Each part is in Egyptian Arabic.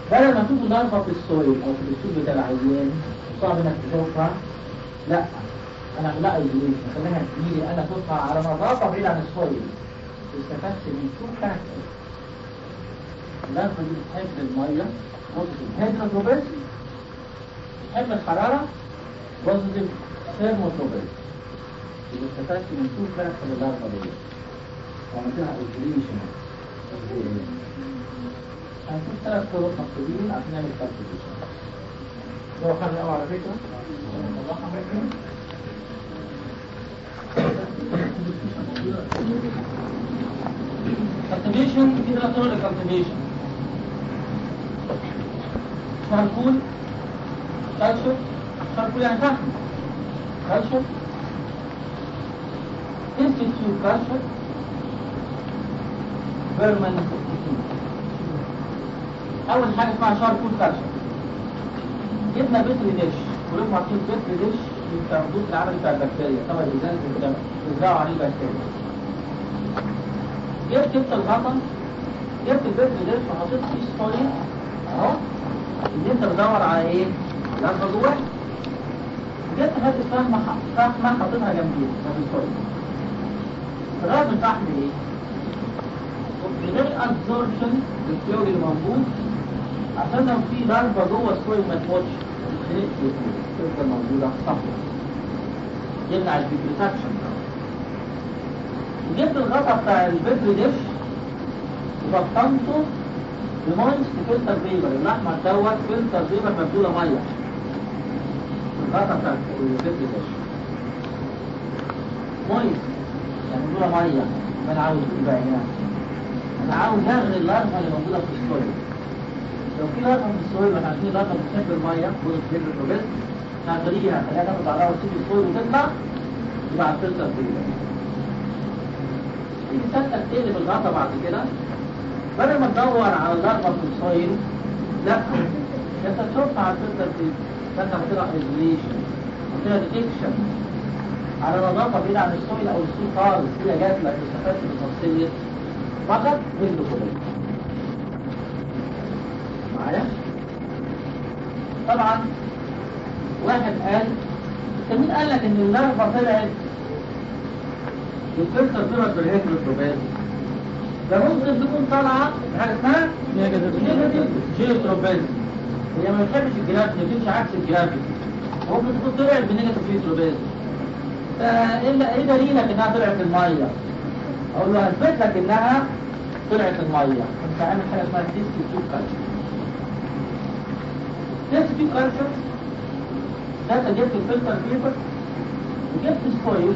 بدل ما تشوف الضربة في السويل أو في الأسلوب بتاع العيان صعب إنك تشوفها لا أنا لا ايزوليشن خليها تجيلي أنا أشوفها على نظافة بعيد عن السويل استفدت من تو فاكتورز الضربة دي بتحب المية بوزيتيف هيدروجروبيزم بتحب الحرارة بوزيتيف ثيرموتروبيزم يبقى استفدت من تو فاكتور الضربة دي وعملتها ايزوليشن هنشوف ثلاث طرق مكتوبين عشان نعمل كالكوليشن لو خلي قوي على فكرة نطلعها منهم. كالكوليشن في ثلاث طرق للكالكوليشن شاركول كالشر شاركول يعني فحم كالشر انستيتيوت كالشر بيرمننت اول حاجه اسمها شاركول كالشر جبنا بتر ديش ولو حاطين بتر ديش للتردد العملي بتاع البكتيريا طبعا الازاز اللي بيزرعوا عليه البكتيريا جبت انت الغطا جبت البتر ديش وحطيت فيه سبويل اهو ان انت بتدور على ايه؟ لما جواه جبت هات فحمة فحمة حاططها جنبيه في السبويل الغاز الفحم ايه؟ من غير ابزوربشن للفلويد اللي موجود عشان لو في ضربة جوه السويل ما تموتش تتخنق تفضل موجودة صفرا يمنع الفيبريتاكشن وجبت الغطا بتاع البتر ديش وبطنته بماينس فلتر بيبر الاحمر دوت فلتر بيبر مبدولة مية الغطا بتاع البتر ديش ماينس يعني مبدولة مية ما انا عاوز يبقى هنا انا عاوز الغي اللارفا اللي موجودة في السويل لو في لارفا في السويل ما عارفين لارفا بتحب الميه بوزيت فيبر بروبيس هنخليها خليها تاخد عليها وتسيب السويل وتطلع يبقى الفلتر فيبر تيجي سكتك تقلب الغطا بعد كده بدل ما تدور على اللارفا في السويل لا انت تشوفها على الفلتر فيبر فانت هتطلع ايزوليشن هتطلع ديتكشن على نظافه بعيد عن السويل او السويل خالص هي جات لك استفدت من الخاصيه فقط بالدخول معايا طبعا واحد قال انت مين قال لك ان اللارفا طلعت الفلتر طلعت بالهيدروتروباز ده ممكن تكون طالعه حاجه اسمها نيجاتيف جيوتروباز هي ما بتحبش الجرافيك بتمشي عكس الجرافيك ممكن تكون طلعت بنيجاتيف جيوتروباز ايه ايه دليلك انها طلعت في الميه اقول له اثبت لك انها طلعت الميه انت عامل حاجه اسمها تيست تيوب كالتشر تيست تيوب كالتشر ده انت جبت الفلتر بيبر وجبت سبويل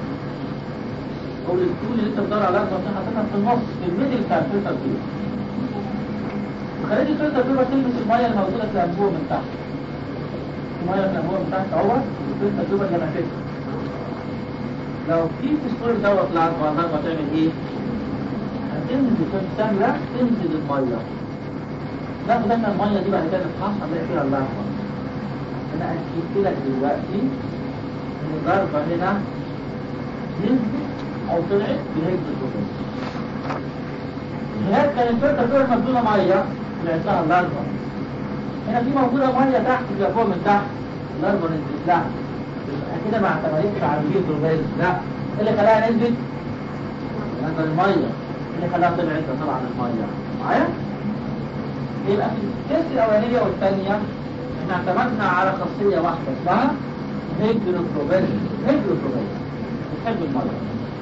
او الستول اللي انت بتدور عليها انت حاططها في النص في الميدل بتاع الفلتر بيبر وخليت الفلتر بيبر تلمس الميه اللي موجوده في الانبوه من تحت الميه في الانبوه من تحت اهوت الفلتر بيبر لمستها لو في سبويل دوت لارفا لارفا تعمل ايه؟ هتنزل في الثاني ده تنزل الميه ناخد احنا الميه دي بعد كده نفحصها نلاقي فيها اللارفا انا اكدت لك دلوقتي ان اللارفا هنا نزلت او طلعت بهيك الكوبس هناك كان الفلتر دول مبدونه ميه طلعت لها اللارفا هنا في موجوده ميه تحت في فوق من تحت اللارفا نزلت لها يبقى كده ما اعتمدتش على الفيتروباز لا ايه اللي خلاها نزلت؟ نزل الميه اللي خلاها طلعت طبعا الميه معايا؟ يبقى في التست الاولانيه والثانيه احنا اعتمدنا على خاصيه واحده اسمها هيدروبروباز هيدروبروباز بتحب الميه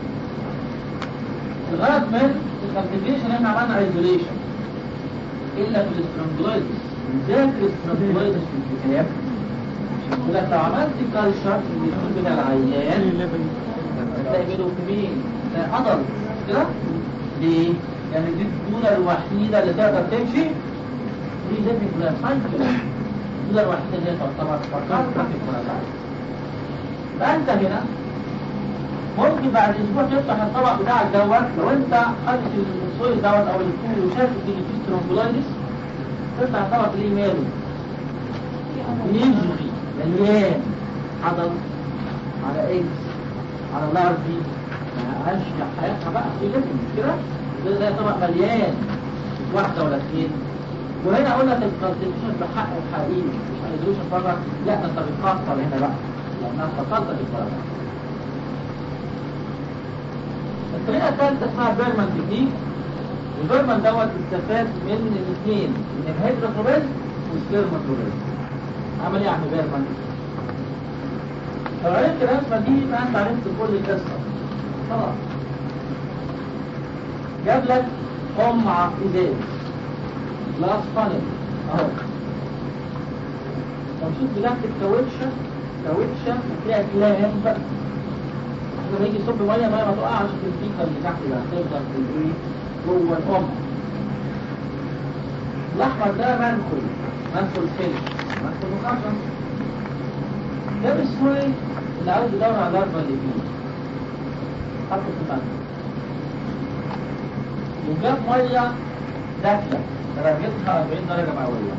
الغرض من الكالكوليشن احنا عملنا ايزوليشن الا في الاسترونجلايتس ذاكر الاسترونجلايتس في الكتاب يقول لك لو عملت كالشر في الجسم بتاع العيان هتلاقي مين ده عضل كده ليه؟ يعني دي الدولة الوحيدة اللي تقدر تمشي دي ليفنج بلاسايكل الدولة الوحيدة اللي تعتبر فقط في البلاسايكل فأنت هنا ممكن بعد اسبوع تفتح الطبق بتاعك دوت لو انت خدت الصويل دوت او الفول وشايف ان فيه سترونجولايتس تفتح الطبق ليه ماله يجري مليان عضل على ايدز على لارفي عايش حياتها بقى في ليفل كده ده زي طبق مليان مش واحدة ولا اثنين وهنا قلنا في الكونستيتيوشن بحق الحقيقي مش ايزوليشن بره لا ده انت بتكسر هنا بقى لانها فقدت الفرق الطريقه الثالثه اسمها بيرمان تكنيك البيرمان دوت استفاد من الاثنين من الهيدروكروبيز والسيرماتروبيز عمل ايه يا عم بيرمان؟ لو عرفت الرسمه دي يبقى انت عرفت كل القصه خلاص جاب لك قمع ازاز جلاس فانل اهو لو شوف بتاعت الكاوتشه كاوتشه فيها كلام بقى لما يجي يصب ميه ميه ما تقعش في الفيكر اللي تحت ده هتفضل في الايه جوه القمع الاحمر ده منخل منخل فينش منخل مخصص ده بالسوري اللي عاوز يدور على الضربه اللي فيه حطه في المنخل وجاب ميه دافيه درجتها 40 درجه مئويه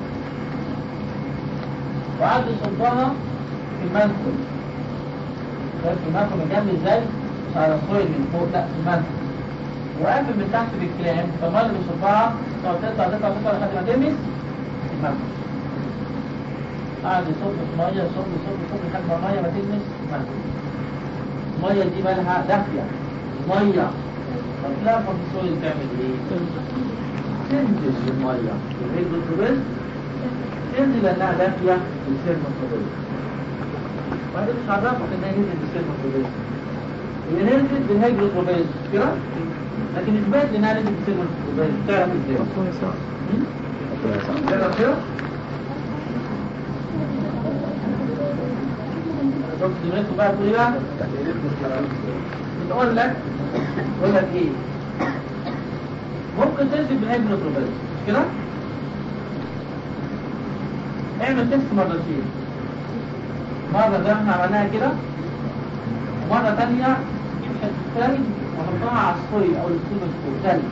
وقعد يصبها في المنخل شايف المنخل مجمد ازاي مش على الصويل من فوق لا في المنخل وقافل من تحت بالكلام فالميه اللي بيصبها تقعد تطلع تطلع تطلع لحد ما تلمس المنخل قعد يصب في ميه يصب يصب يصب لحد ما الميه ما تلمس المنخل الميه دي مالها دافيه ميه طب لا الصويل تعمل ايه؟ تنزل الميه الهيدروكلوريز تنزل لانها دافيه بالسيرموكلوريز وبعدين مش عرفك انها نزلت بالسيرموكلوريز هي نزلت بالهيدروكلوريز كده لكن اثبات انها نزلت بالسيرموكلوريز تعرف ازاي؟ تعرف كده؟ شوف دماغكم بقى تقول ايه بقى؟ بتقول لك بتقول لك ايه؟ ممكن تنزل بالهيدروكلوريز مش كده؟ اعمل تيست مرتين مرة زي ما احنا عملناها كده ومرة تانية جيب حتة تلج وحطها على الصوي أو السيمن فوق تلج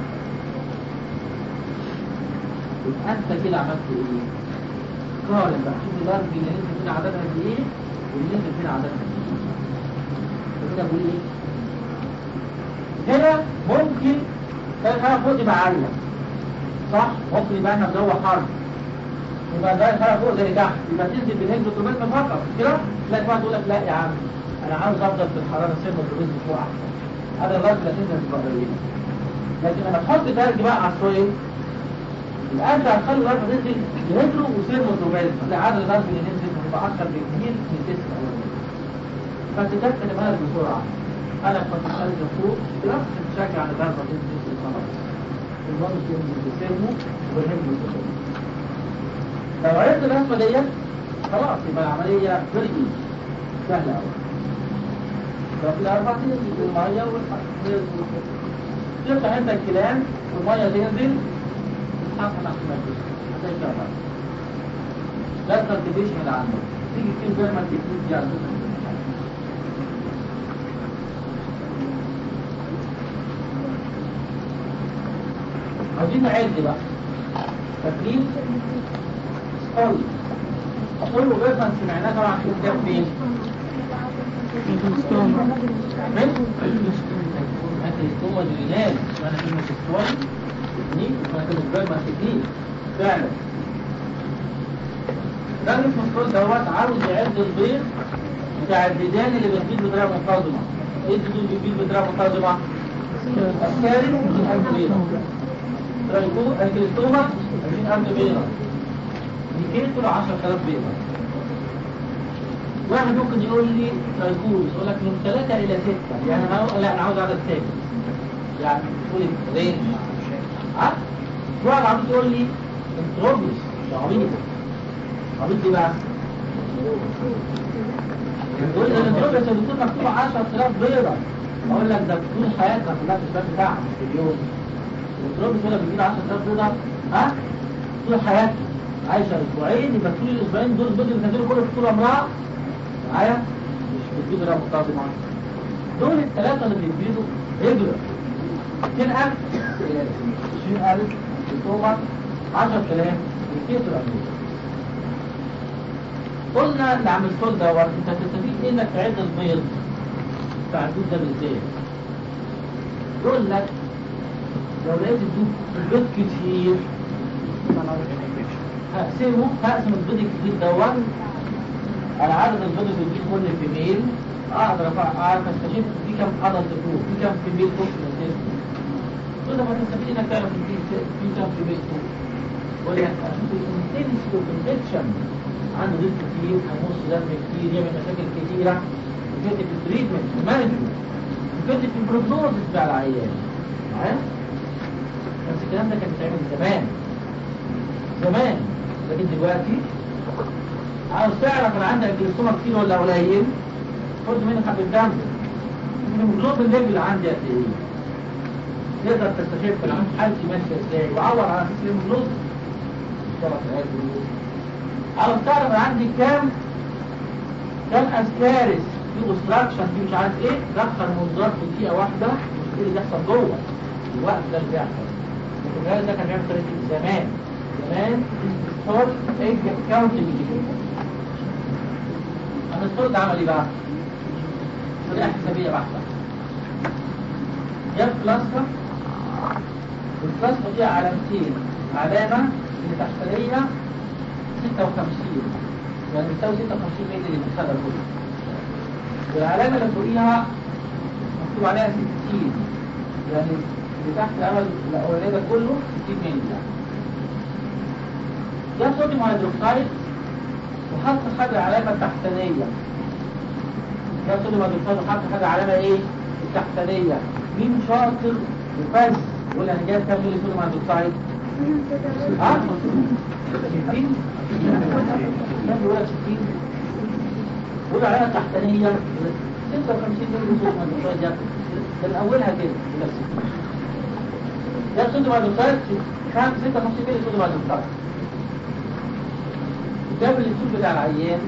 يبقى أنت كده عملت إيه؟ قارن بقى شوف الدرجة اللي نزل فينا عددها قد إيه واللي نزل فينا عددها قد إيه كده بقول إيه؟ هنا ممكن الحرارة فوق تبقى عالية صح؟ ممكن يبقى احنا في جو حر يبقى ده الحرارة فوق زي تحت يبقى تنزل بالهيدروكروبيزم فقط مش كده؟ لا تقعد تقول لك لا يا عم انا عاوز افضل في الحرارة السيرموكروبيزم فوق احسن هذا الراجل اللي تنزل تبقى قليلة لكن لما تحط تلج بقى على السويل يبقى انت هتخلي الارض تنزل بهيدرو وسيرموكروبيزم لا عدد الارض اللي ننزل هتبقى اكثر بكثير من التست الاولاني فتتذكر دماغك بسرعة انا كنت خارج فوق كده تشجع على الارض تنزل خلاص المهم تنزل بسيرمو وبالهيدرو لو عرفت الرسمة ديت خلاص يبقى العملية فيري ايزي سهلة أوي لو في الأربع تنزل بالمية والحرارة تفتح أنت الكلام والمية تنزل تتحط تحت المكتب هتلاقي فيها مية ده الكالتيفيشن اللي عندك تيجي تجيب بيرمان تكنيك دي على فكرة عاوزين نعد بقى تكليف قوي أقول له بيرمان سمعناه طبعا في الكتاب فين؟ الكوما اليونان اسمها كلمة السوال تكنيك اسمها كلمة بيرمان تكنيك فعلا الراجل المسؤول دوت عاوز يعد البيض بتاع الديدان اللي بتبيض بطريقة منتظمة ايه الديدان اللي بتبيض بطريقة منتظمة؟ الكاري 20000 بيضة ترايكو الكريستوما 20000 بيضة ديكيتو 10000 بيضة واحد ممكن يقول لي ترايكوز يقول لك من ثلاثة إلى ستة يعني أنا لا أنا عاوز عدد ثابت يعني تقول لي رينج ها؟ واحد عاوز يقول لي انتروبيس ده عبيط عبيط دي بقى يقول لي الانتروبيس يا دكتور مكتوب 10000 بيضة أقول لك ده طول حياتنا كلها في الشباب بتاعها مش في اليوم الانتروبيس يقول لك بيجيب 10000 بيضة ها؟ طول حياتنا عايشة أسبوعين يبقى طول الأسبوعين دول البيض اللي نزلوا كله في طول عمرها معايا مش بتجيب رقم منتظمة دول الثلاثة اللي بيبيضوا ريجولر 200000 20000 التومة 10000 الكيس الأمريكي قلنا لعم الكل دوت انت تستفيد ايه انك تعد البيض بتاع الدود ده بالذات يقول لك لو لقيت الدود البيض كتير هقسمه هقسم البيض الجديد دوت على عدد البيض اللي بتجيب كل فيميل اقدر أف- اعرف استشف في كام عدد فوق في كام فيميل فوق في السيستم كل ما تستفيد انك تعرف في في كام فيميل فوق ولكن اشوف الانتنسي والانفكشن عنده ضيق كتير هيمص دم كتير يعمل مشاكل كتيره يفيد في التريتمنت في المانجمنت يفيد في البروجنوزس بتاع العيان معايا؟ بس الكلام ده كان بيتعمل زمان زمان لكن دلوقتي عاوز تعرف انا عندك جلوسوما كتير ولا قليل خد مني حبة دم الهيموجلوبين ليفل عندي قد ايه تقدر تستشف انا عندي حالتي ماشيه ازاي وعور على اساس الهيموجلوبين اشتغل في العيادة دي. عاوز تعرف انا عندي كام كام اسكارس في اوستراكشن في مش عارف ايه دخل منظار في دقيقه واحده مش ايه اللي بيحصل جوه الوقت ده اللي بيحصل لكن الراجل ده كان بيعمل طريقه زمان زمان ستور ايج كاونتنج انا الستور ده عمل ايه بقى؟ طريقه حسابيه بحته جاب فلاسكه والفلاسكه فيها علامتين علامه اللي تحتانيه 56 يعني بتساوي 56 مللي اللي بتخدم كله والعلامه اللي فوقيها مكتوب عليها 60 يعني اللي تحت الامل الاولانيه ده كله 60 مللي يعني ده صوديوم هيدروكسيد وحط حاجه علامه تحتانيه ده صوديوم هيدروكسيد وحط حاجه علامه ايه التحتانيه مين شاطر وفاز يقول انا جايب كام مللي صوديوم هيدروكسيد ها 60 كان بيقول لك 60 بيقول عليها تحتانيه 56 مللي صوديوم هيدروكسيد ده من اولها كده يقول لك 60 ده صوديوم هيدروكسيد 56 مللي صوديوم هيدروكسيد جاب الاسلوب بتاع العيان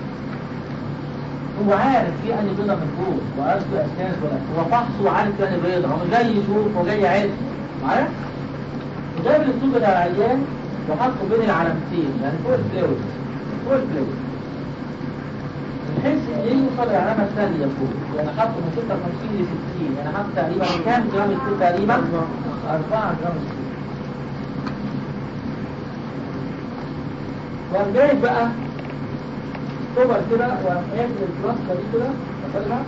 هو عارف في انهي بيضه من فوق وعارف في اسنان ولا هو فحص وعارف في انهي بيضه هو مش جاي يشوف هو جاي يعد معايا وجاب الاسلوب بتاع العيان وحطه بين العلامتين يعني فوق الفلويد فوق الفلويد بحيث ان يوصل العلامه الثانيه فوق يعني حطه من 56 ل 60 يعني حط تقريبا كام جرام الفول تقريبا 4 جرام الفول وقام جايب بقى كوبر كده وقام قافل البلاستة دي كده قافلها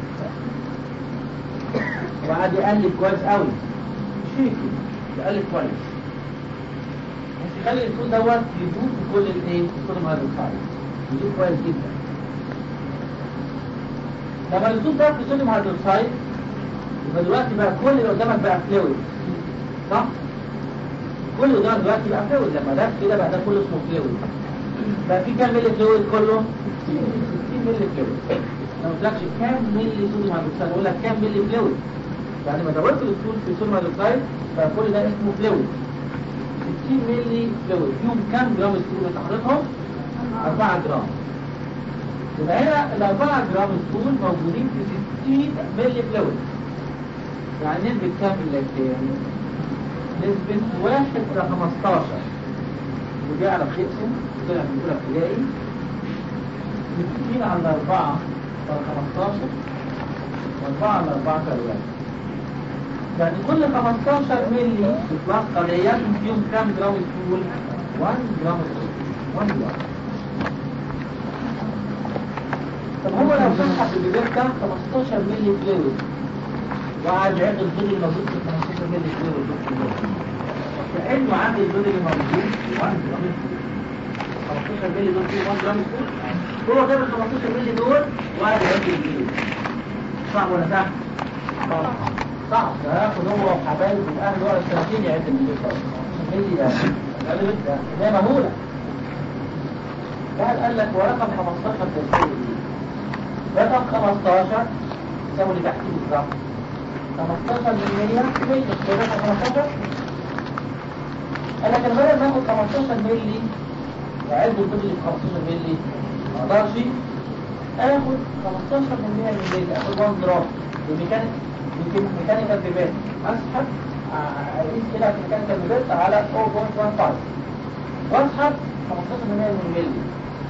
وقعد يقلب كويس قوي شيكي يقلب كويس بس يخلي الفول دوت يدوب في كل الايه في كل ما الفايل يدوب كويس جدا لما الفول ده في صوديوم هيدروكسيد يبقى دلوقتي بقى كل اللي قدامك بقى فلويد صح؟ كل اللي قدامك دلوقتي بقى فلويد لما ده كده بقى ده كله اسمه فلويد بقى في كام ملي فلويد كله؟ 60 ملي فلويد انا ما قلتلكش كام ملي صوديوم هيدروكسيد اقول لك كام ملي فلويد يعني ما زودت الفول في صوديوم هيدروكسيد بقى كل ده اسمه فلويد 60 ملي فلويد فيهم كام جرام ستول اللي حضرتهم؟ 4 جرام يبقى هنا ال 4 جرام ستول موجودين في 60 ملي فلويد يعني نسبة كام اللاكتين؟ نسبة 1 إلى 15 ودي يعرف يقسم طلع من أولى ابتدائي 60 على 4 على 15 و4 على 4 كالوري يعني كل 15 مللي بلاسكا ديت فيهم كام جرام ستول؟ 1 جرام ستول 1 جرام طب هو لو سحب الجبير كام 15 مللي فلويد وقعد يعد البيض اللي موجود في 15 مللي فلويد كأنه عامل البيض اللي موجود 1 جرام ستول 15 مللي دول فيه 1 جرام ستول هو جاب ال 15 مللي دول وقعد يعد البيض صعب ولا سهل؟ صعب صعب ده هياخد هو وحبايبه واهله ورا السنتين يعد البيض ملي ده ده ده ده مهوله قال قال لك ورقم 15 تساوي ايه؟ رقم 15 يساوي اللي تحتيه بالظبط 15 من 100 100 رقم 15 قال لك انا بدل ما اخد 15 مللي واعد البيض اللي في 15 مللي ما اقدرش اخد 15 من 100 من مللي اخد 1 جرام بميكانيك يمكن ميكانيكال ديبات اسحب اقيس كده في ميكانيكال ديبات على 0.15 واسحب 15 من 100 من مللي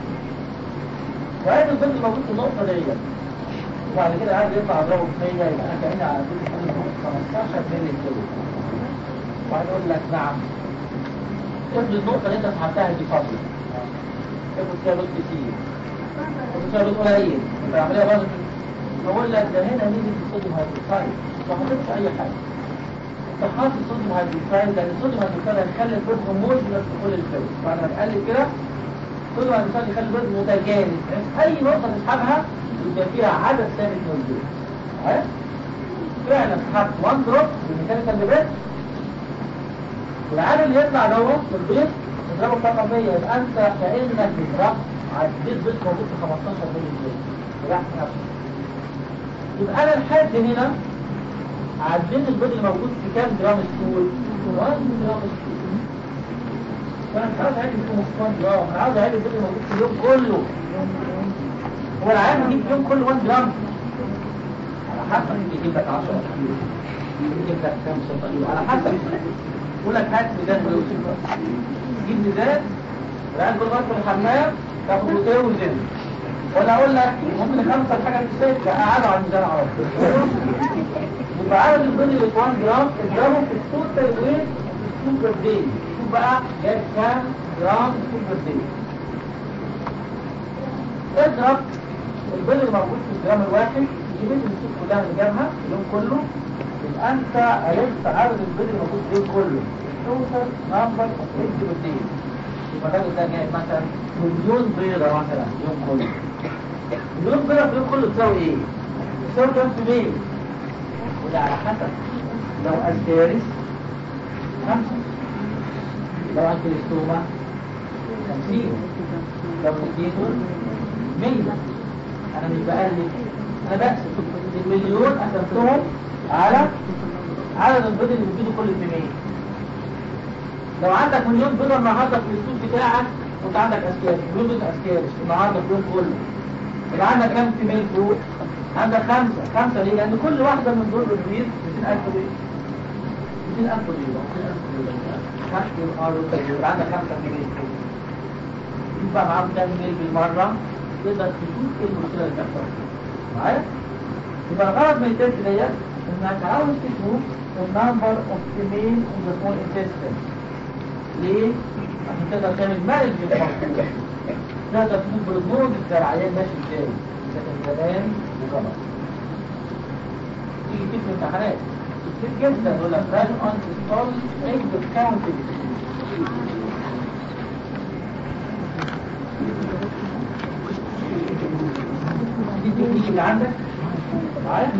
وهذا البنت موجود في النقطة ديت وبعد كده عايز يطلع اضربه في 100 يبقى انا كأني على طول 15 مللي كيلو وبعد يقول لك نعم افرض النقطة اللي انت سحبتها دي فاضية افرض فيها لود كتير افرض فيها لود قليل انت العملية باظت بقول لك ده هنا نيجي الصوديوم هيدروكسيد ما حطيتش اي حاجة انت حاطط الصوديوم هيدروكسيد لان الصوديوم هيدروكسيد هيخلي البيض هوموجينس في كل الفيلم بعد ما تقلب كده الصوديوم هيدروكسيد يخلي البيض متجانس اي نقطة تسحبها يبقى فيها عدد ثابت موجود عارف؟ فعلا سحبت 1 دروب بالميكانيكال ليفل والعدد اللي يطلع دوت في البيض تضربه بطاقة 100 يبقى انت كأنك بتضرب عديت بيض موجود في 15 مليون بيض ريحت نفسك يبقى انا لحد هنا عديت البيض اللي موجود في كام جرام ستول 1 جرام ستول فانا مش عاوز اعد فيه 1 جرام انا عاوز اعد البيض اللي موجود في اليوم كله هو العيان يجيب في اليوم كله 1 جرام على حسب يجيب لك 10 كيلو يجيب لك 5 كيلو على حسب يقول لك هات ميزان ويوزن جيب ميزان العيان كل ما في الحمام تاخد بوتيه وزن ولا اقول لك ممكن خمسة حاجة في السيف قعدوا على الميزان على طول يبقى عدد البيض اللي 1 جرام اضربه في التوتال ويت السوبر دي شوف بقى جايب كام جرام سوبر دي اضرب البيض اللي موجود في الجرام الواحد جيب السوق كلها اللي جابها اليوم كله يبقى انت عرفت عدد البيض اللي موجود في اليوم كله التوتال نمبر اوف ايج بروتين يبقى الراجل ده جايب مثلا مليون بيضة مثلا اليوم كله مليون بيضة في اليوم كله تساوي ايه؟ تساوي كام في مية؟ وده على حسب لو أسبارس خمسة لو أنكليستوما خمسين لو سكيتون مية أنا مش بقلل أنا بقسم المليون قسمتهم على عدد البيض اللي بتجيبه كل في مية لو عندك مليون بيضة النهاردة في السوق بتاعك وانت عندك أسكارس مليون بيضة أسكارس النهاردة في اليوم كله يبقى عندك كام في ميل فوق؟ عندك خمسة خمسة ليه؟ لأن كل واحدة من دول بتبيض 200000 بيض 200000 بيضة تحت الأرض يبقى عندك خمسة في ميل فوق يبقى معاهم كام ميل بالمرة تقدر تشوف ايه المشكلة اللي بتحصل معايا؟ يبقى الغرض من التست ديت انك عاوز تشوف النمبر اوف فيميل ان ذا سمول انتستين ليه؟ عشان تقدر تعمل مانج للموضوع تقدر تشوف بالجهد بتاع العيان ماشي ازاي لكن زمان وغلط تيجي تكتب امتحانات كتير جدا يقول لك ران اون ستول ايج كاونتنج دي التكنيك اللي عندك معايا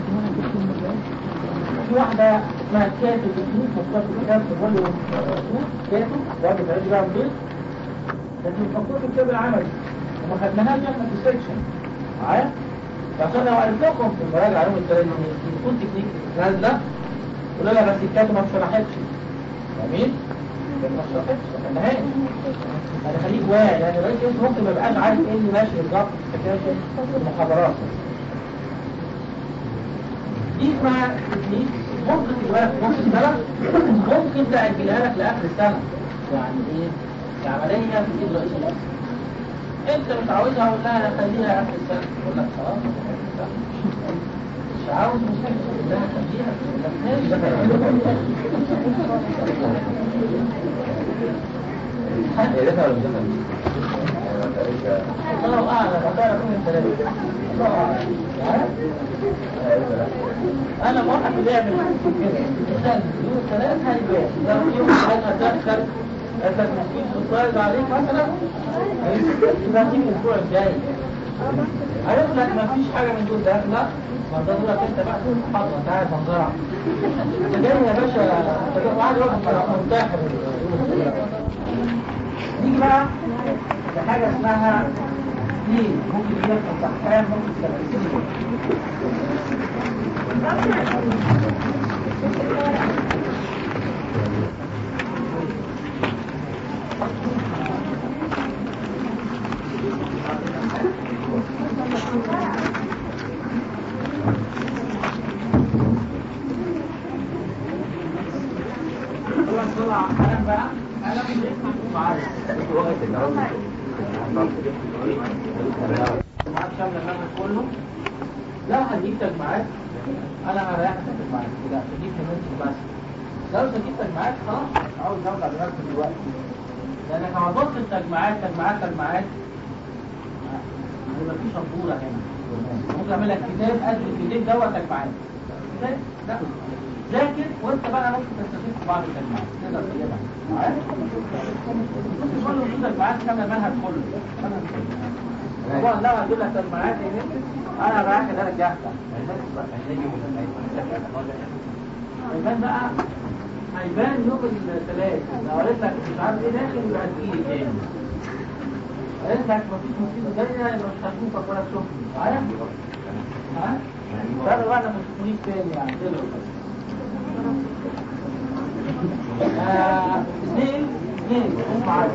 في واحدة اسمها كاتب الفلوس مصطفى الكتاب تقول له كاتب ده بتعيش بقى البيت لكن المفروض في الكتاب العملي وما خدناهاش احنا في السكشن معايا عشان لو قلت لكم في المراجعة يوم الثلاث يكون تكنيك نازلة قولوا لها بس الكاتب ما شرحتش جميل ما شرحتش ما خدناهاش انا خليك واعي لان الرئيس انت ممكن ما يبقاش عارف ايه اللي ماشي بالظبط في السكاشن المحاضرات دي اسمها تكنيك ممكن تجيبها لك في نص السنة ممكن تأجلها لك لآخر السنة يعني ايه؟ عملية في ايد رئيس الأسر انت مش عاوزها اقول لها خليها اخر السنة تقول لك خلاص مش عاوز مش هقول لها خليها تقول لك الله اعلم هتعرف مين الثلاثة الله اعلم انا واحد بيعمل كده مثلا يوم الثلاث هيبان لو يوم الثلاث هتدخل انت مسكين سبسايد عليك مثلا يبقى تيجي الاسبوع الجاي عرفت لك ما فيش حاجه من دول داخله منتظر لك انت بقى محاضره انت قاعد منظرة انت جاي يا باشا انت جاي واحد واقف مرتاح نيجي بقى لحاجه اسمها دي ممكن يحصل صحيان ممكن تبقى كله لو هجيب تجمعات انا هريحك تجمعات لا تجيب كمان بس لو تجيب تجمعات خلاص عاوز ارجع دماغك دلوقتي لانك لما تبص التجمعات تجمعات تجمعات هيبقى في شطوره هنا ممكن اعمل لك كتاب قد الكتاب دوت تجمعات كتاب لا ذاكر وانت بقى ممكن تستفيد في بعض التجمعات تقدر تجيبها معايا ممكن كل وجود تجمعات كامله منهج كله منهج كله طبعا لو هجيب لك تجمعات انا معاك ان انا رجعتها هيبان بقى هيبان يوم الثلاث لو قالت لك مش عارف ايه داخل يبقى هتجيلي تاني قالت لك مفيش مصيبه جايه يبقى مش هشوفك ولا تشوفني معايا؟ معايا؟ فانا بقى ما تشوفنيش تاني يعني كده آه، اثنين اثنين هم معايا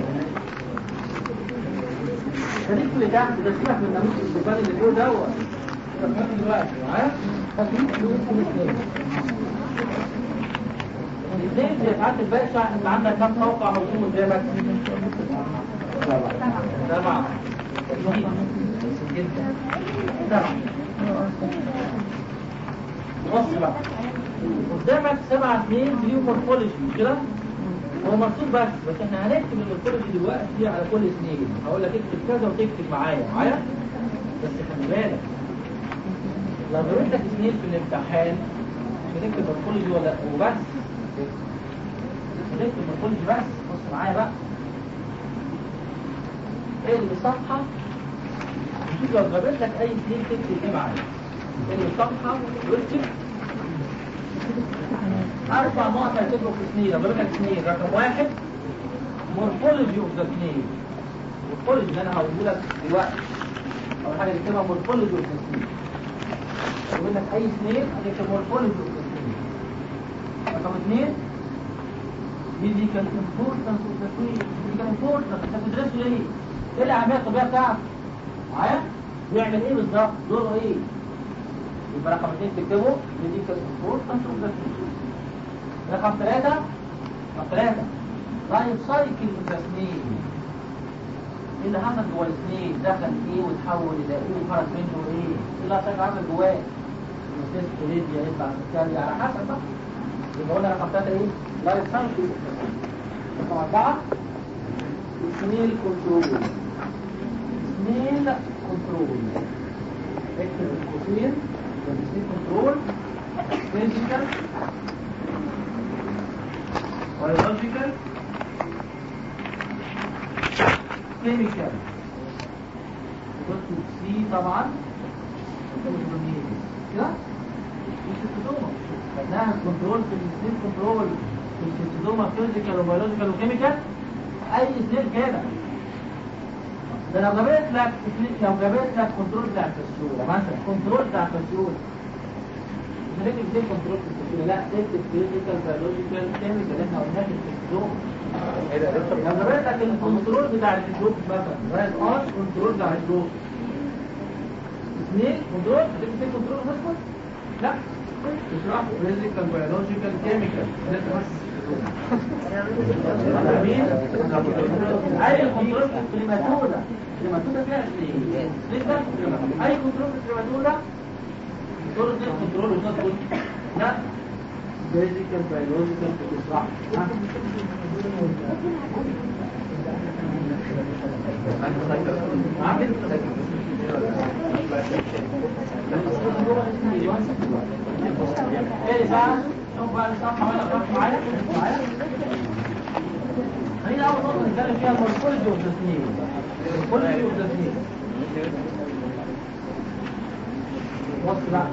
خليك اللي تحت ده سيبك من ناموس الشبان اللي فوق دوت فاهم دلوقتي معايا؟ خليك اللي اسمه اثنين الاثنين في افعال الباشا انت عندك كم موقع موجود قدامك؟ سبعة سبعة بص بقى قدامك سبعة اثنين دي مورفولوجي مش كده؟ هو مكتوب بس بس احنا هنكتب المورفولوجي دلوقتي على كل اثنين هقول لك اكتب كذا وتكتب معايا معايا؟ بس خلي بالك لو جبت لك اثنين في الامتحان مش هتكتب مورفولوجي ولا وبس هتكتب مورفولوجي بس بص معايا بقى ايه اللي صفحة شوف لو جابت لك اي اثنين تكتب ايه معايا ايه اللي صفحة واكتب اربع نقط هتكتبوا في اثنين لو جابت لك اثنين رقم واحد مورفولوجي اوف ذا اثنين مورفولوجي اللي انا هقوله لك دلوقتي اول حاجه نكتبها مورفولوجي اوف ذا اثنين يقول لك اي اثنين هتكتب مورفولوجي اوف ذا اثنين رقم اثنين physical importance of the tree physical importance انت بتدرسه ليه؟ ايه الاهميه الطبيعيه بتاعته؟ معايا؟ بيعمل ايه بالظبط؟ دوره ايه؟ يبقى رقم اثنين تكتبه physical importance of the tree رقم ثلاثة رقم ثلاثة لايف سايكل اوف ذا سنيل ايه اللي حصل جوه السنيل دخل ايه وتحول الى ايه وخرج منه ايه؟ ايه اللي حصل عمل جواه؟ السيس كوليديا يطلع سكري على حسب بقى يبقى قلنا رقم ثلاثة ايه؟ لايف سايكل رقم أربعة سنيل كنترول سنيل كنترول اكتب القوسين سنيل كنترول فيزيكال بيولوجيكال كيميكال تكتب سي طبعا كده مش الكتومة خدناها كنترول في السنين كنترول في الكتومة فيزيكال وبيولوجيكال وكيميكال اي سنين كده ده لو جابت لك لو جابت لك كنترول بتاع الكسيولة مثلا كنترول بتاع الكسيولة مش هتكتب ازاي كنترول في الكسيولة لا تكتب فيزيكال بيولوجيكال كيميكال احنا قلناها في الكسيولة لو جابت لك الكنترول بتاع الهيدروب مثلا رايت ار كنترول بتاع الهيدروب اثنين كنترول هتكتب ازاي كنترول مثلا لا اشرح فيزيكال بيولوجيكال كيميكال اي كنترول في الكليماتودا الكليماتودا فيها اثنين اي كنترول في الكليماتودا كنترول ده كنترول وده لا فيزيكال بيولوجيكال بتشرح ايه بقى شوف بقى الصفحه ولا خلاص معايا معايا هي اول نقطه نتكلم فيها المورفولوجي اوف ذا سنيل المورفولوجي اوف ذا سنيل بص بقى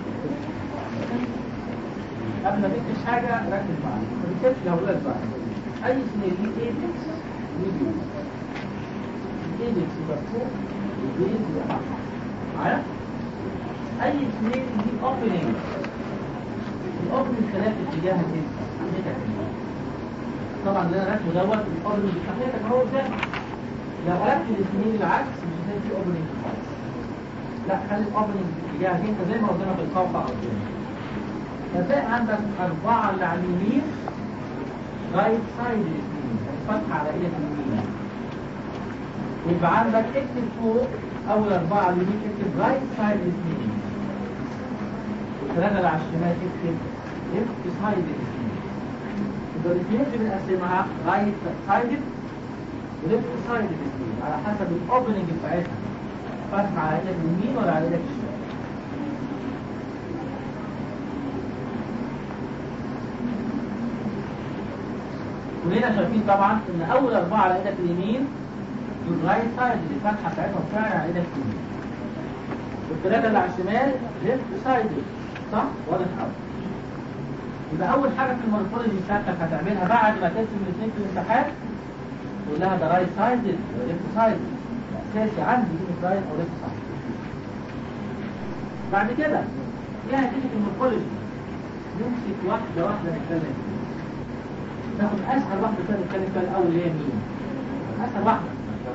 قبل ما تكتب حاجه ركز معايا ما تكتبش جولات بقى اي سنيل ليه ايبكس ليه بيز الايبكس يبقى فوق البيز يبقى تحت معايا اي سنيل ليه اوبننج الاوبننج ثلاث اتجاه كده طبعا اللي انا رسمه دوت الاوبننج بتاعتك اهو ده لو قلبت الاثنين العكس مش هتلاقي في اوبننج خالص لا خلي الاوبننج في اتجاه انت زي ما قلنا في القوقعه قدام فتلاقي عندك اربعه اللي على اليمين رايت سايد الاثنين فتحه على ايدك اليمين يبقى عندك اكتب فوق اول اربعه على اليمين اكتب رايت سايد الاثنين والثلاثه اللي على الشمال اكتب ليفت سايد الاثنين يبقى الاثنين اللي بنقسمها رايت سايد وليفت سايد الاثنين على حسب الاوبننج بتاعتها فاتحة على ايدك اليمين ولا على ايدك الشمال كلنا شايفين طبعا ان اول اربعه على ايدك اليمين الرايت سايد اللي الفتحه بتاعتهم فعلا على ايدك اليمين والثلاثه اللي على الشمال ليفت سايد صح واضح قوي يبقى اول حاجه في المورفولوجي بتاعتك هتعملها بعد ما ترسم الاثنين في الامتحان تقول لها ده رايت سايد ليفت سايد اساسي عندي كلمه رايت او ليفت سايد بعد كده ايه هتيجي في المورفولوجي نمسك واحده واحده نتكلم فيها ناخد اسهل واحده كده نتكلم فيها الاول اللي هي مين اسهل واحده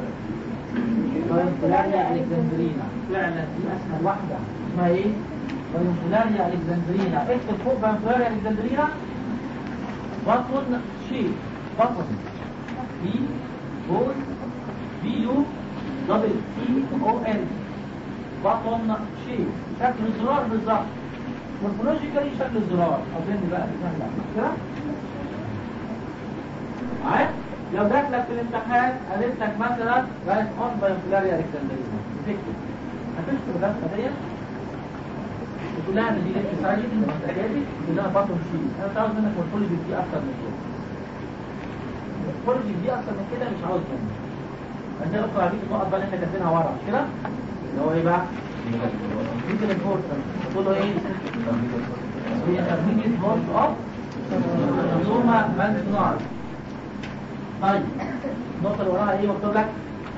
فلانيا الكسندرينا فعلا دي اسهل واحده اسمها ايه فلانيا الكسندرينا اكتب فوق فلانيا الكسندرينا بطن شيء بطن بي بول بي يو دبل تي او ان بطن شيء شكل الزرار بالظبط مورفولوجيكالي شكل الزرار اظن بقى سهله كده معايا لو جات لك في الامتحان قالت لك مثلا رايت اون بايوفلاريا الكسندرينا تكتب هتكتب الرسمه ديت تقول لها ان دي ليفت سايد مستجابي تقول لها بطن شيء انا مش عاوز منك مورفولوجي دي اكتر من كده مورفولوجي دي اكتر من كده مش عاوز منك انت اقرا عليك النقط بقى اللي احنا كاتبينها ورا مش كده اللي هو ايه بقى؟ ممكن الفورتن تقول له ايه؟ هي ترميم فورت اوف منظومه مانسونار طيب النقطة اللي وراها ايه مكتوب لك؟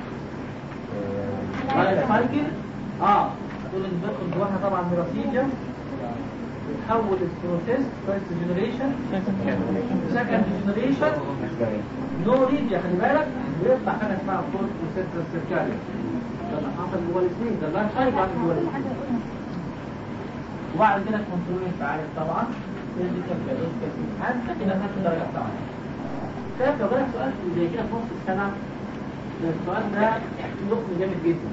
على السايكل اه هتقول ان بيدخل جواها طبعا ميراسيديوم يتحول البروسيس فيرست جنريشن سكند جنريشن نو ريديا خلي بالك ويطلع حاجه اسمها فورت بروسيس سيركاليا ده اللي حصل جوه الاثنين ده اللايف سايكل عامل جوه الاثنين وبعد كده الكنترول انت عارف طبعا فيزيكال بيولوجيكال انت كده خدت الدرجه بتاعتك شايف لو جالك سؤال زي كده في نص السنة السؤال ده لقم جامد جدا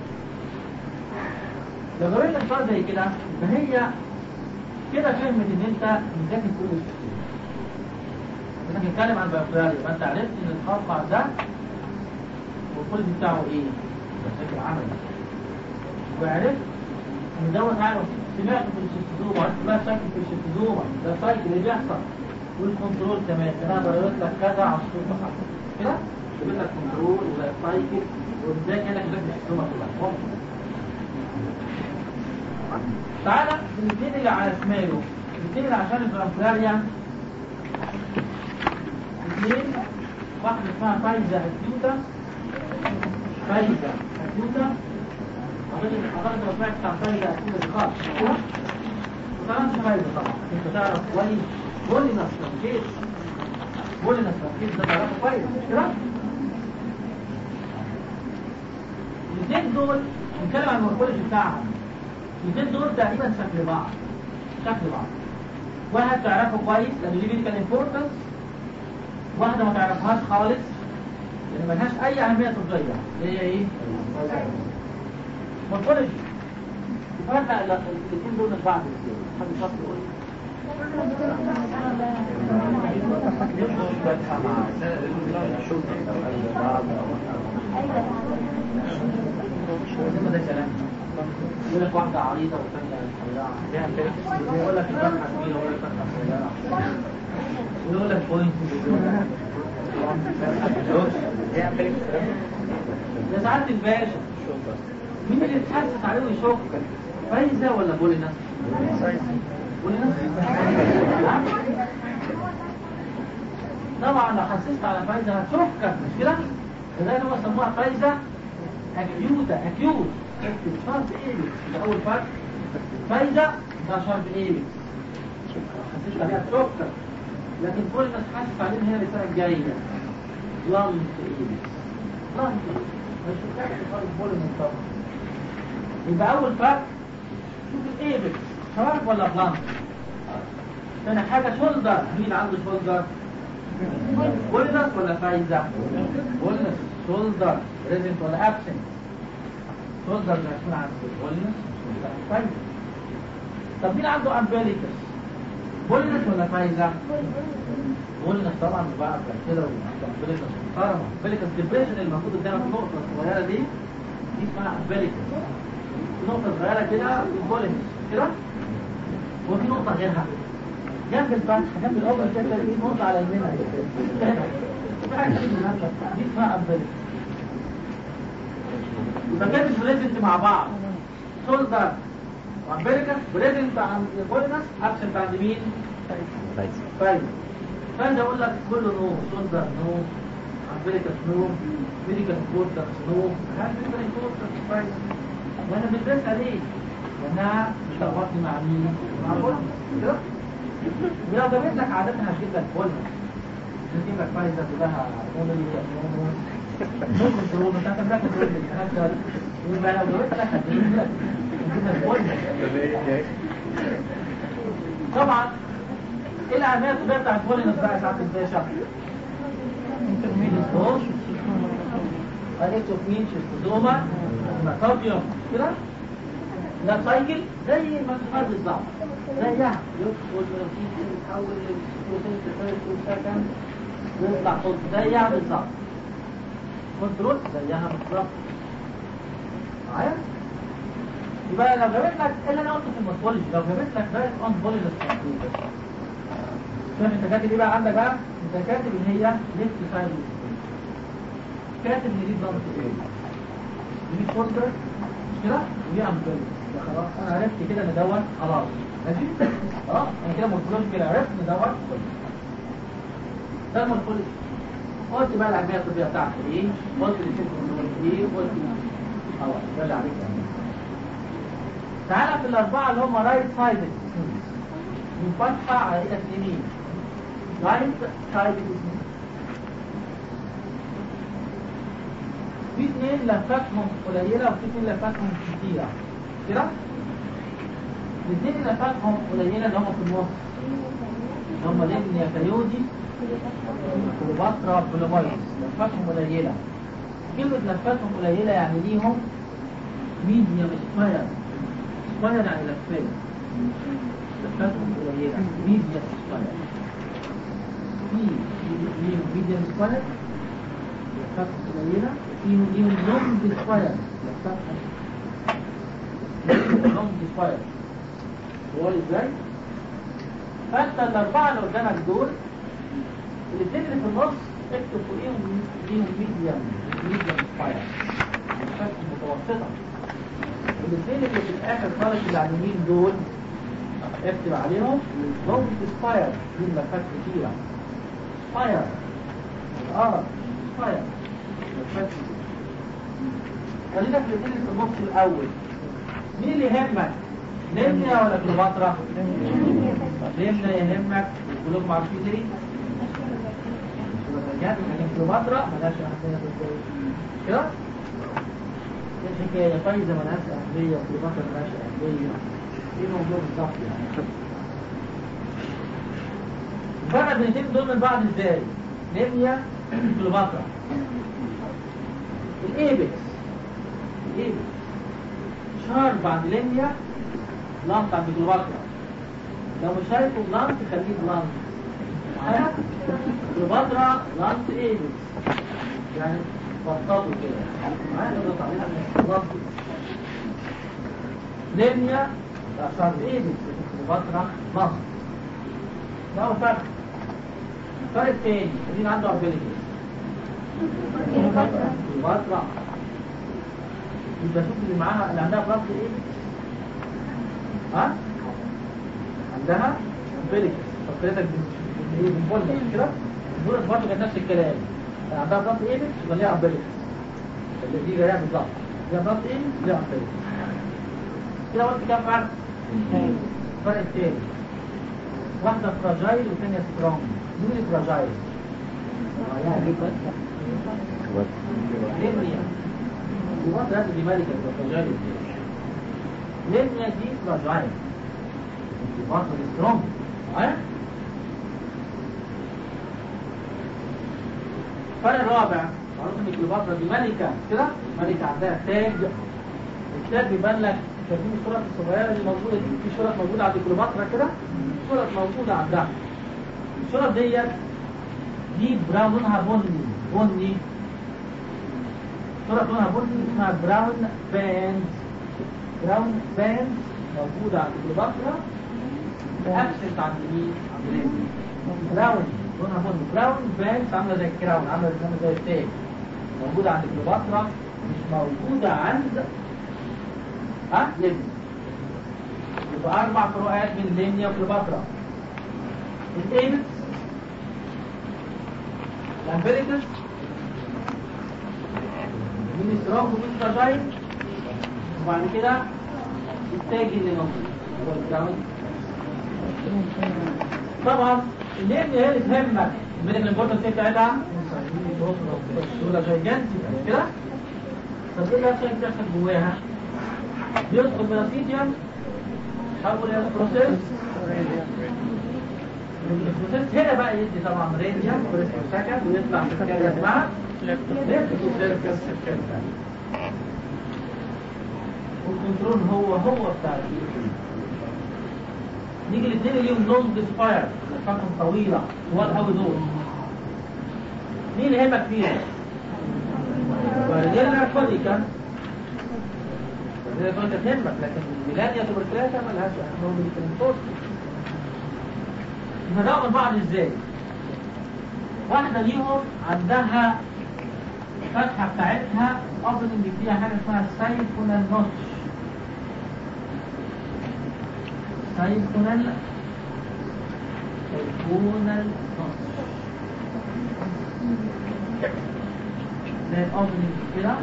لو جالك سؤال زي كده فهي كده فهمت ان انت مذاكر كل التفسير انت بتتكلم عن بايوفلاريا ما انت عرفت ان الخلطع ده والكل بتاعه ايه؟ بشكل عملي وعرفت ان دوت عارف سمعت في الشيستوزوما عرفت بقى شكل في الشيستوزوما ده السايكل اللي بيحصل والكنترول كمان انا بريت لك كذا عصفور بحث كده جبت لك كنترول ولا سايكل وازاي كانك جبت الحكومه كلها تعالى الاثنين اللي على شماله الاثنين اللي عشان الفرنفلاريا اثنين واحده اسمها فايزا اكيوتا فايزا اكيوتا اعتقد اعتقد ما سمعتش عن فايزا اكيوتا خالص ما تعرفش فايزا طبعا انت تعرف كويس بولينس تركيز بولينس تركيز ده تعرفه كويس مش كده؟ الاثنين دول نتكلم عن المورفولوجي بتاعهم الاثنين دول تقريبا شكل بعض شكل بعض واحد تعرفه كويس لان ليه ميديكال امبورتنس واحده ما تعرفهاش خالص لان ملهاش اي اهميه طبيه اللي هي ايه؟ مورفولوجي فرق الاثنين دول من بعض ازاي؟ حد شاطر يقول لي ده كلام يقول لك واحدة عريضة والثانية رفيعة يقول لك الفتحة كبيرة ويقول لك فتحة صغيرة ويقول لك بوينت ده سعادة الباشا مين اللي تحسس عليه ويشك فايزة ولا بولينس؟ بولينس طبعا لو حسست على فايزة هتشكك مش كده؟ لذلك هو سموها فايزة اكيوتا اكيوت اكتب شرط ايبكس ده اول فرق فايزة ده شرط ايبكس حسست عليها تشكك لكن كل الناس حاسس عليه ان هي الرسالة الجاية لانت ايبكس لانت مش بتاعت فرق بولينس طبعا يبقى اول فرق شوف الايبكس شرط ولا بلانت ثاني حاجة شولدر مين عنده شولدر بولينس ولا فايزة بولينس شولدر بريزنت ولا ابسنت شولدر اللي هيكون عنده بولينس ولا فايزة طب مين عنده امبليكس بولنس ولا فايزة؟ بولنس طبعا بقى كده وبلكس محترمة بلكس ديبريشن الموجود قدامك النقطة الصغيرة دي دي اسمها بلكس نقطة صغيرة كده بولنس كده وفي نقطة غيرها جنب الفتح جنب الأوبر كده في نقطة على يمينها دي اسمها أمبلكس يبقى كانت بريزنت مع بعض شولدر وامبليكس بريزنت عند بولنس ابسنت عند مين؟ فايز فايز اقول لك كله نو شولدر نو امبليكس نو ميديكال كورتكس نو هل ميديكال كورتكس فايز وانا بندرسها ليه؟ لانها بتلخبطني مع مين؟ مع بولنس كده؟ ولو جابت لك عادة هتجيب لك بولنس هتجيب لك فايزة كلها مونولي ممكن تقول انت كم راكب تقول الكاركتر يبقى لو جبت لك هتجيب لك طبعا ايه الاهميه الطبيه بتاعت البولينس بقى ساعه الباشا انترميديت قالت اوف مين شيستوزوما ميتوبيوم كده ده سايكل زي المسمار بالظبط زيها يدخل من يتحول للبروتين تفرق سكند ويطلع صوت زيها بالظبط كنترول زيها بالظبط معايا يبقى لو جابت لك اللي انا قلته في المورفولوجي لو جابت لك بقى اون بولينس فاهم انت كاتب ايه بقى عندك بقى انت كاتب ان هي ليفت سايد كاتب ان دي ضغط ايه دي فولدر مش كده ودي امبولينس خلاص انا عرفت كده ان دوت خلاص ماشي اه انا كده مورفولوجي كده عرفت ان دوت ده المورفولوجي قلت بقى العمليه الطبيه بتاعتي ايه قلت الفكر ايه قلت خلاص ده اللي عليك يعني تعالى في الأربعة اللي هم رايت سايدد منفتحة على إيدك اليمين رايت سايدد في اثنين لفاتهم قليلة وفي اثنين لفاتهم كتيرة كده؟ الاثنين اللي لفاتهم قليلة اللي هم في النص اللي هم ليبنيا كيودي كليوباترا كولومايس لفاتهم قليلة كلمة لفاتهم قليلة يعني ليهم ميديا سباير سباير يعني لفات لفاتهم قليلة ميديا سباير في ليهم ميديا سباير لفاتهم قليلة فيهم ليهم لونج سباير لفاتهم لونج سباير هو ازاي؟ فانت الاربعة اللي قدامك دول الاثنين اللي في النص اكتب فوقيهم ليهم ميديم ميديم سباير لفاتهم متوسطة والاثنين اللي في الاخر خالص اللي على اليمين دول اكتب عليهم لونج سباير دي ملفات كتيرة سباير اه سباير ملفات كتيرة خلينا في الاثنين اللي في النص الاول مين اللي يهمك؟ نمنيا ولا كليوباترا؟ نمنيا يهمك القلوب معرفين ليه؟ لكن كليوباترا ملهاش اهمية في الكويس كده؟ الحكاية فايزة ملهاش أهمية وكليوباترا ملهاش أهمية ايه الموضوع بالظبط يعني؟ فرق بين الاثنين دول من بعض ازاي؟ نمنيا كليوباترا الايبكس الايبكس شارب عند لينيا لانت عند كليوباترا لو مش شايفه بلانت خليه بلانت كليوباترا لانت ايبكس يعني بطاطه كده معايا نقدر تعملها من بلانت لينيا لا شارب ايبكس كليوباترا لانت ده هو فرق الفرق التاني مين عنده ابيليتي كليوباترا يبقى شوف اللي معاها اللي عندها بلانت ايه ها عندها امبليكس فكرتك ايه بالفولد مش كده دول برضه كانت نفس الكلام كان عندها بلانت ايبكس يبقى ليها امبليكس اللي دي جايه بالظبط ليها بلانت ايبكس ليها امبليكس كده قلت كام فرق؟ الفرق التاني واحدة فراجايل والثانية سترونج مين اللي فراجايل؟ ليمنيا الوضع هذا دي مالكة فراجايل ليمنيا دي فراجايل الوضع دي سترونج معايا؟ الفرق الرابع معروف ان كليوباترا دي ملكة كده ملكة عندها تاج التاج بيبان لك في شايفين الشرط الصغيرة اللي موجودة دي في شرط موجودة عند كليوباترا كده شرط موجودة عندها الشرط ديت دي براون لونها بني بني شرط لونها بني اسمها براون باندز براون باندز موجودة عند كليوباترا ابسنت عند مين؟ عند ليزي براون لونها بني براون باندز عاملة زي الكراون عاملة عاملة زي التاج موجودة عند كليوباترا مش موجودة عند ها ليزي يبقى أربع فروقات من لينيا وكليوباترا الايبس الامبليكس مين السراج ومين الفاجاين وبعد كده التاج اللي موجود هو الجراوند طبعا اللينيا هي اللي تهمك الميديكال امبورتنس بتاعتها دول جايجانتي كده طب ايه اللي هيحصل بيحصل جواها؟ بيدخل بنسيجيوم حول الى البروسيس البروسيس هنا بقى يدي طبعا راديوم سكند ويطلع في حاجه اسمها ليفتوسيركس والكنترول هو هو بتاع نيجي الاثنين اللي ليهم لونج سباير فتره طويله طوال قوي دول مين اللي يهمك فيها؟ فالجيرنا كوديكا الجيرنا كوديكا تهمك لكن الميلانيا توبركلاسا مالهاش اهميه بالكنترول يفرقوا من بعض ازاي واحدة ليهم عندها الفتحة بتاعتها أفضل إن فيها حاجة اسمها سايفونال نوتش سايفونال سايفونال نوتش زي الأفضل كده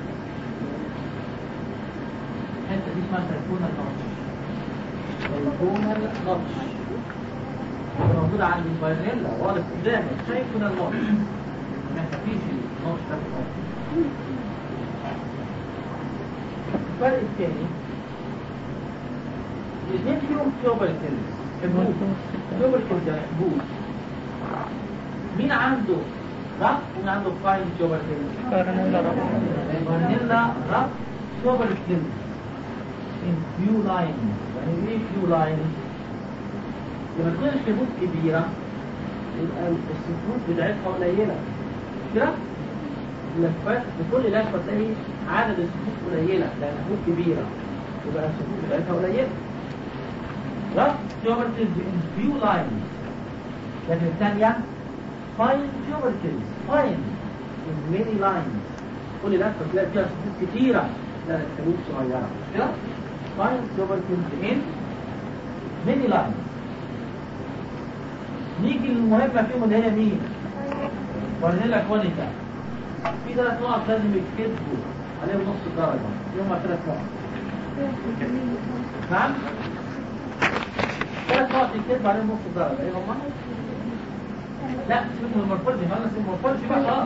الحتة دي اسمها سايفونال نوتش سايفونال نوتش موجودة عند الفايريلا واضح قدامك شايف من النوتش ما فيش النوتش ده الفرق الثاني الاثنين فيهم تيوبركلز حبوب تيوبركلز يعني حبوب مين عنده رف ومين عنده فاين تيوبركلز؟ فارنيلا رف تيوبركلز in few lines يعني ايه few lines؟ لما تكون الحبوب كبيرة يبقى السكوت بتاعتها قليلة كده لفات بكل لفة تلاقي عدد السكوت قليلة لأن الحبوب كبيرة يبقى السكوت بتاعتها قليلة رف tubercles in few lines لكن الثانية fine tubercles fine in many lines كل لفة تلاقي فيها سكوت كتيرة لأن الحبوب صغيرة كده fine tubercles in many lines نيجي للمهمة فيهم اللي هي مين؟ فارنيلا كونيكا في ثلاث نقط لازم يتكتبوا عليهم نص درجة يوم ثلاث نقط نعم؟ ثلاث نقط يتكتبوا عليهم نص درجة ايه هم؟ لا سيبك من المورفولوجي ما انا سيبك من المورفولوجي بقى خلاص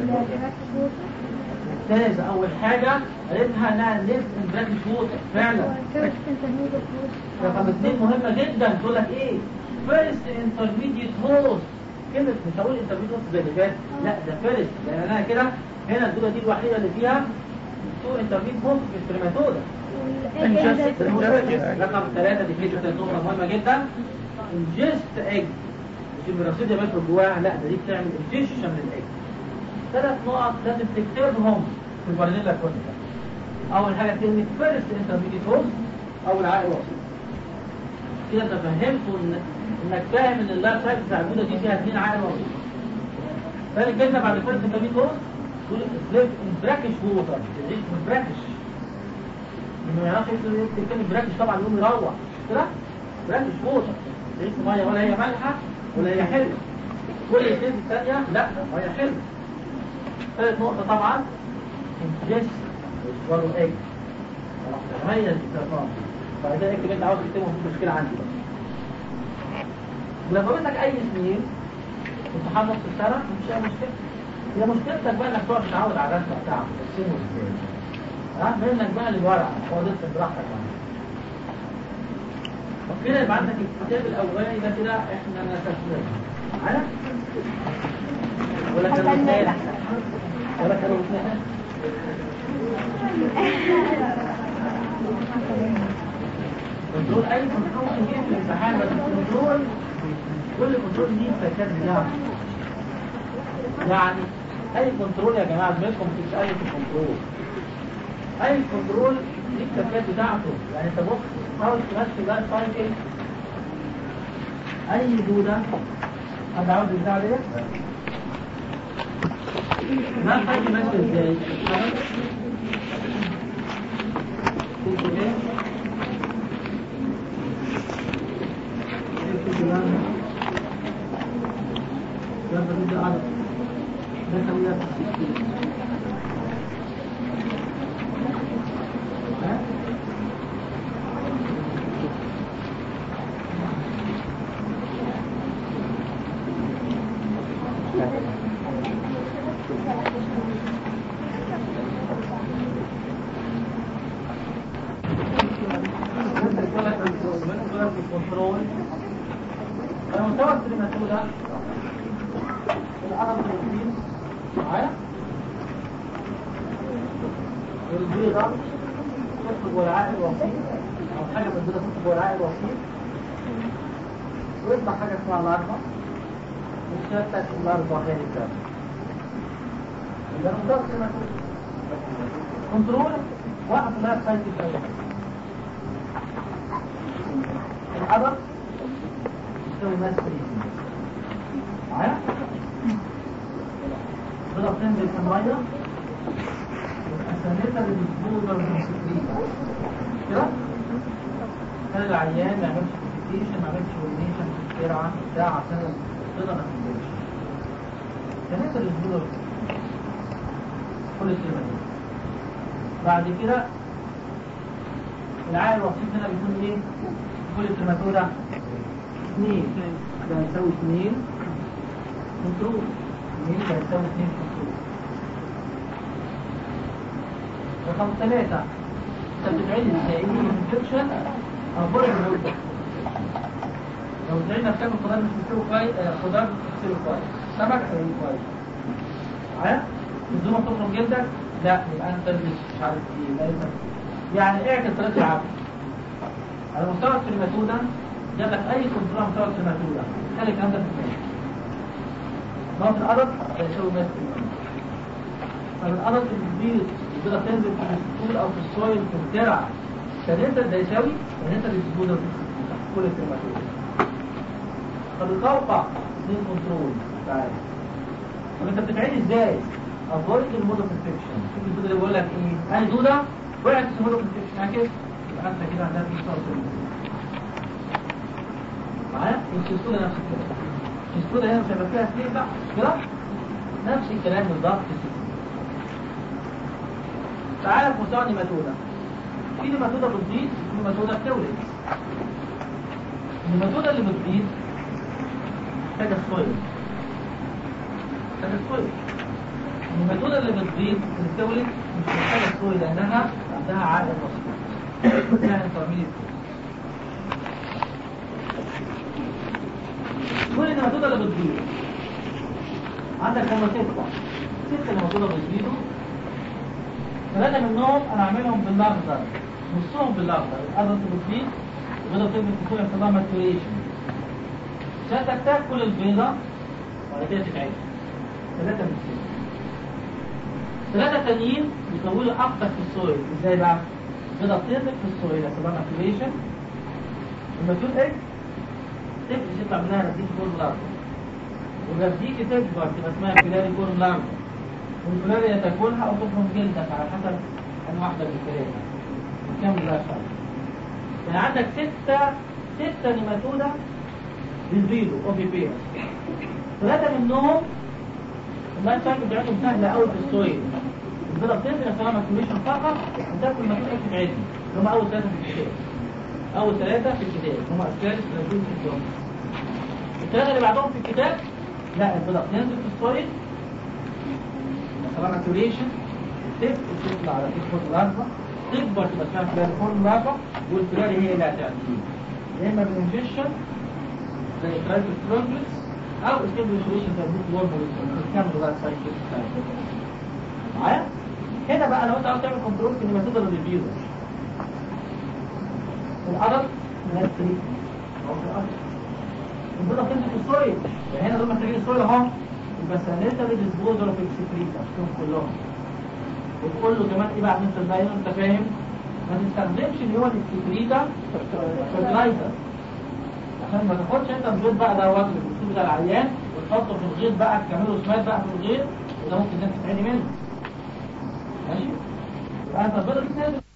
ممتاز اول حاجة قالتها انها نيف ان براكش ووتر فعلا رقم اثنين مهمة جدا تقول لك ايه؟ فيرست انترميديت هوست كلمة مش هقول انترميديت هوست زي اللي فات لا ده فيرست لان انا كده هنا الدولة دي الوحيدة اللي فيها تو انترميديت هوست في السبرماتودا رقم ثلاثة دي كلمة نقطة مهمة جدا انجست ايج مش المراسيديا بيدخل جواها لا ده دي بتعمل انجيشن للايج ثلاث نقط لازم تكتبهم في الفارنيلا كونيكا اول حاجة كلمة فيرست انترميديت هوست اول عائل وسيط كده انت فهمته ان انك فاهم ان اللايف سايكل بتاع الجوده دي فيها اثنين عائل وسيط ثاني كلمه بعد فيرست انترميديت هوست تقول سليف ان براكش ووتر تعيش من براكش اللي ما يعرفش يكتب كلمه براكش طبعا يقوم يروح كده براكش ووتر تعيش في ميه ولا هي مالحه ولا هي حلوه كل الكلمه الثانيه لا ميه حلوه ثالث نقطه طبعا انجست وارو ايج ميز الكتابات بعد كده اكتب انت عاوز تكتبه في مشكله عندي بقى لما بدك اي سنين امتحان نص السنه مش اي مشكله هي مشكلتك بقى انك تقعد تتعود على الرسم بتاعك ترسمه ازاي ها منك بقى للورقه هو ده براحتك بقى طب كده يبقى عندك الكتاب الاولاني ده كده احنا نسفناه معانا ولا كانوا اثنين ولا كانوا اثنين كنترول اي كنترول كبير في الامتحان بس الكنترول كل كنترول ليه فكات بتاعه يعني اي كنترول يا جماعه زميلكم مش اي كنترول اي كنترول ليه الفكات بتاعته يعني انت بص حاول تمشي بقى سايكل اي دوده حد عاوز البتاع ديت ما الفرق ماشي ازاي؟ شوف كده شوف كده يلا نبدا عدد ده خلينا ها؟ الكنترول المستوى السينماتودا العرض الرئيس معايا البيضة تطلب والعاء الوسيط أو حاجة من البيضة تطلب والعاء الوسيط ويطلع حاجة اسمها الأربع وشتت الأربع غير الكامل ده المستوى السينماتودا كنترول وقف لها سايت الأول الحضر يساوي ماس فريزنج معايا تقدر تنزل في الميه والاسانيتا اللي بتبودر من سكريتا كده كان العيان ما يعملش كومبليكيشن ما يعملش اورينيشن في الترعه بتاع عشان تقدر ما تنزلش الاسانيتا اللي بتبودر كل الكلمه دي بعد كده العائل الوسيط هنا بيكون ايه؟ كل الكلماتوره اثنين ده يساوي اثنين كنترول اثنين ده يساوي اثنين كنترول رقم ثلاثة انت بتعيد ازاي؟ انفكشن او بول الموت لو زعلنا بتاكل خضار مش بتستوي كويس آه، خضار مش بتستوي كويس سمك هيبقى كويس معايا؟ الزومة تخرج جلدك لا يبقى انت مش عارف ايه لا يبقى يعني اعكس طريقة العقل على مستوى الكلماتودا جاب لك اي كنترول على مستوى الكلماتودا خلي الكلام ده في دماغك نقط الأرض هيساوي ماس طب الأرض البيض البيضة تنزل في السطول أو في السويل في الزرع فالنسبة ده يساوي النسبة اللي بتبودر في كل الكلماتودا طب القوقع اثنين كنترول تعالى طب انت بتبعد ازاي؟ افويد المودو انفكشن شوف الدوده اللي بيقول لك ايه؟ اي دوده وقعت في المودو انفكشن يعني كده يبقى انت كده عندك مستوى معايا؟ السلسله نفس الكلام السلسله هنا مش هيبقى فيها سليم بقى كده نفس الكلام بالظبط في السلسله تعالى في مستوى النيماتودا في نيماتودا بتزيد في نيماتودا بتولد النيماتودا اللي بتزيد محتاجه سويل محتاجه سويل النيماتودا اللي بتزيد اللي بتولد مش محتاجه سويل لانها عندها عقل بسيط يعني انترميديت كل النيماتودا اللي بتزيد عندك لما تطلع ست نيماتودا بتزيدوا ثلاثة منهم أنا أعملهم بالأخضر نصهم بالأخضر الأخضر بتزيد البيضة بتبقى تكون يحصل لها ماتوريشن عشان تاكل البيضة وبعد كده تتعب ثلاثة من السن ثلاثة تانيين يطولوا أكتر في السويل ازاي بقى؟ البيضة بتنزل في السويل يحصل لها ماتوريشن الماتور ايه؟ تبقى تطلع منها نتيجة كورن لارفا والنتيجة تكبر تبقى اسمها كلاري كورن لارفا والكلاري تاكلها أو تخرج جلدك على حسب أنواع واحدة من الكلاري كم لا شرط يعني عندك ستة ستة نيماتودا بيزيدوا اوفي بيرس ثلاثة منهم اللايف سايكل بتاعتهم سهلة قوي في السويل البيضة بتنزل يحصل لها ماكيوليشن فقط وتاكل ماكيول اكتف عادي اللي هم أول ثلاثة في الكتاب أول ثلاثة في الكتاب هم أسكارس رجول في الجنة الثلاثة اللي بعدهم في الكتاب لا البيضة بتنزل في السويل يحصل لها ماكيوليشن تطلع على تكبر الأربع تكبر تبقى اسمها كلاريفورم لارفا والكلاري هي اللي هتعدي يا اما بالانجكشن زي ترايكل سترونجلس او استيبليشن زي بوت وورم والكامل بقى سايكل معايا هنا بقى لو انت عاوز تعمل كنترول في النيماتودا والفيروس العضل من التريك او في الارض البيضه بتمسك السويل يعني هنا دول محتاجين السويل اهو بس هنقدر ديسبوزر في السكريتا فيهم كلهم وتقول له كمان ايه بعد انت ازاي انت فاهم ما تستخدمش اللي هو السكريتا فيرتلايزر عشان ما تاخدش انت الغيط بقى ده وقت الدكتور بتاع العيان وتحطه في الغيط بقى تعمله سمات بقى في الغيط وده ممكن الناس تتعدي منه ماشي يبقى انت البيضه دي